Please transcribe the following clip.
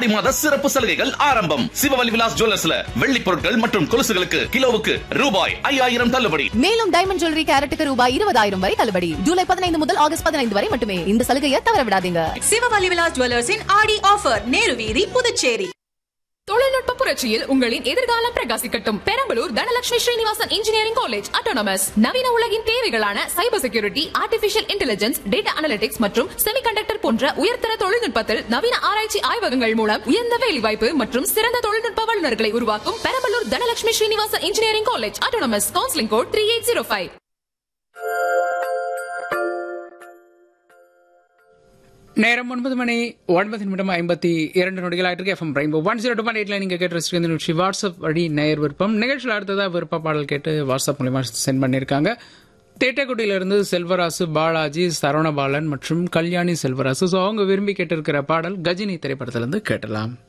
ஆடி மாத சிறப்பு சலுகைகள் ஆரம்பம் சிவவல்லி விலாஸ் ஜுவல்லர்ஸ்ல வெள்ளி பொருட்கள் மற்றும் கொலுசுகளுக்கு கிலோவுக்கு ரூபாய் ஐயாயிரம் தள்ளுபடி மேலும் டைமண்ட் ஜுவல்லரி கேரட்டுக்கு ரூபாய் இருபதாயிரம் வரை தள்ளுபடி ஜூலை பதினைந்து முதல் ஆகஸ்ட் பதினைந்து வரை மட்டுமே இந்த சலுகையை தவற விடாதீங்க சிவவல்லி விலாஸ் ஜுவல்லர்ஸின் ஆடி ஆஃபர் நேரு வீதி புதுச்சேரி தொழில்நுட்ப புரட்சியில் உங்களின் எதிர்காலம் பிரகாசிக்கட்டும் Perambalur Dhanalakshmi Srinivasan engineering college autonomous நவீன உலகின் தேவைகளான cyber security artificial intelligence data analytics மற்றும் செமிகண்டக்டர் போன்ற உயர்தர தொழில்நுட்பத்தில் நவீன ஆராய்ச்சி ஆய்வகங்கள் மூலம் உயர்ந்த வேலைவாய்ப்பு மற்றும் சிறந்த தொழில்நுட்ப வல்லுநர்களை உருவாக்கும் Perambalur Dhanalakshmi Srinivasan engineering college autonomous counselling code three eight zero five நேரம் ஒன்பது மணி ஒன்பது நிமிடம் ஐம்பத்தி இரண்டு நொடிகள் ஆயிட்டு FM rainbow one zero two point எயிட்ல நீங்க கேட்டு ரசிக்க இந்த நிகழ்ச்சி வாட்ஸ்அப் வழி நேயர் விருப்பம் நிகழ்ச்சியில் அடுத்ததா விருப்ப பாடல் கேட்டு வாட்ஸ்அப் மூலியமா சென்ட் பண்ணியிருக்காங்க தேட்டக்குடியிலிருந்து செல்வராசு பாலாஜி சரவணபாலன் மற்றும் கல்யாணி செல்வராசு ஸோ அவங்க விரும்பி கேட்டிருக்கிற பாடல் கஜினி திரைப்படத்திலிருந்து கேட்டலாம்